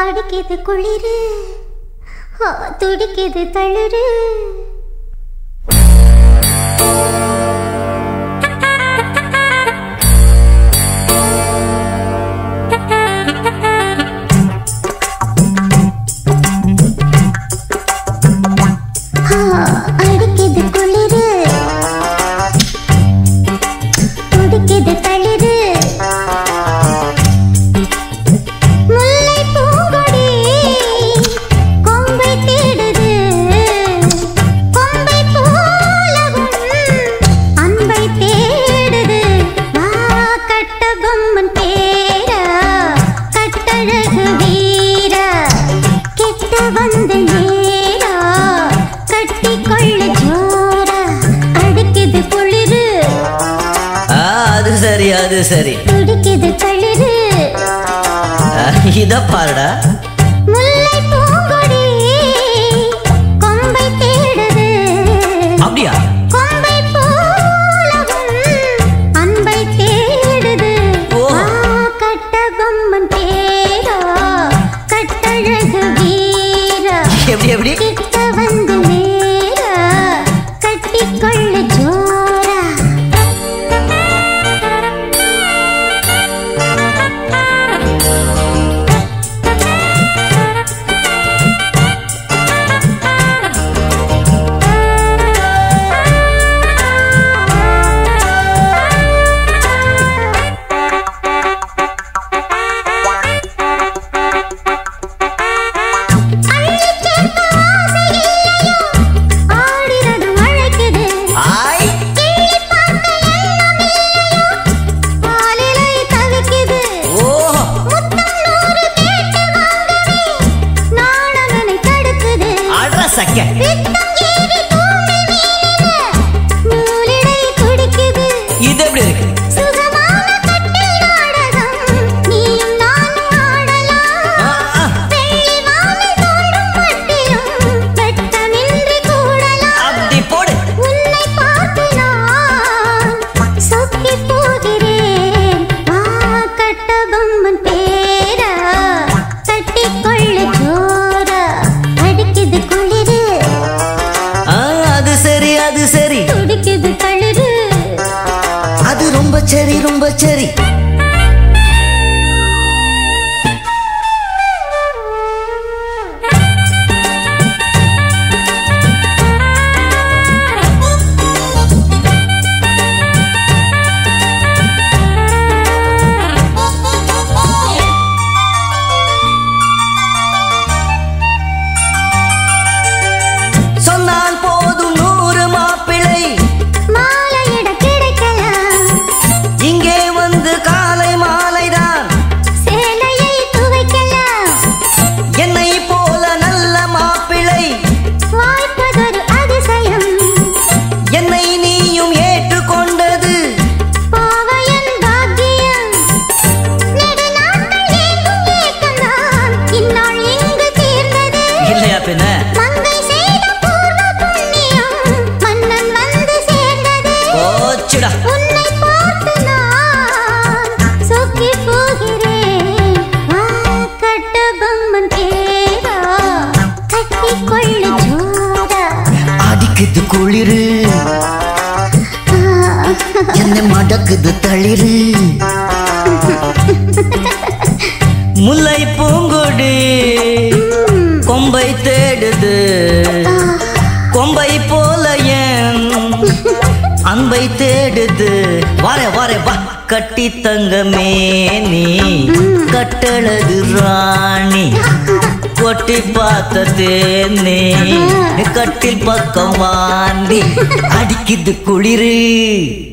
அடிக்குது குளிரு ஆ, துடிக்குது தளிரு ஆ, அடிக்குது குளிரு துடிக்குது தளிரு முல்லை பூங்கொடி கொம்பை தேடுது கொம்பை போலவும் அன்பை தேடுது வா கட்ட பொம்மன் பேரா கட்டழகு வீரா கெட்ட வந்த நேரா கட்டி கொள்ள ஜோரா அடிக்குது குளிரு ஆ, அது சரி அது சரி துடிக்குது தளிரு ஆ, இத பாருடா முல்லை பூங்கொடி கொம்பை தேடுது அப்படியா கொம்பை போலவும் அன்பை தேடுது ஓ. ஆ, கட்ட பொம்மன் பேரா கட்டழகு வீரா எப்படி எப்படி கிட்ட வந்து நேரா கட்டிக்கொள்ள ஜோரா அள்ளிச் சேர்க்க ஆசை இல்லையோ? ஆடினது அழைக்குது. ஆய் கிள்ளிப் பார்க்க எண்ணம் இல்லையோ? பாலிலை தவிக்குது. ஓ முத்தம் நூறு கேட்டு வாங்கவே நாணவனை தடுக்குது. அட்ரா சக்க பித்தம் ஏறி தூண்டி வீழுது. நூலிடை துடிக்குது. இது எப்படி இருக்கு சுகமான கட்டில் நாடகம் நீயும் நானும் ஆடலாம் ஆ, ஆ. வெள்ளி வானில் தோன்றும் மட்டிலும் வெட்டமின்றி கூடலாம். அப்படி போடு உன்னை பார்த்து நான் சொக்கிப் போகிறேன். வா, கட்ட பொம்மன் பேரா, கட்டிக்கொள்ளு ஜோரா. அடிக்குது குளிரு, ஆ, அது சரி அது சரி துடிக்குது தளிரு. அது ரொம்ப சரி ரொம்ப சரி சொன்னால் போதும் நூறு மாப்பிளை மாலையிட கிடைக்கலாம் இங்கே வந்து காலை மாலைதான் சேலையை துவைக்கலாம் என்னை போல நல்ல மாப்பிளை வாய்ப்பதொரு அதிசயம் என்னை நீயும் ஏற்றுக்கொண்டது பாவையன் பாக்கியம் நெடுநாட்கள் ஏங்கும் ஏக்கம்தான் இந்நாள் இங்கு தீர்ந்தது இல்லையா பின்ன மங்கை செய்த பூர்வ புண்ணியம் மன்னன் வந்து சேர்ந்தது போச்சுடா உன்னை பார்த்து நான் சொக்கிப் போகிறேன் வா, கட்ட பொம்மன் தேரா கட்டிக்கொள்ளு ஜோரா அடிக்குது குளிரு என்னை மடக்குது தளிரு முல்லை பூங்கொடி கொம்பை தேடுது கொம்பை போல என் அன்பை தேடுது வாரே வாரே வா கட்டி தங்கமே நீ கட்டழகு ராணி கொட்டி பார்த்த தேனே கட்டில் பக்கம் வாந்தி அடிக்குது குளிரு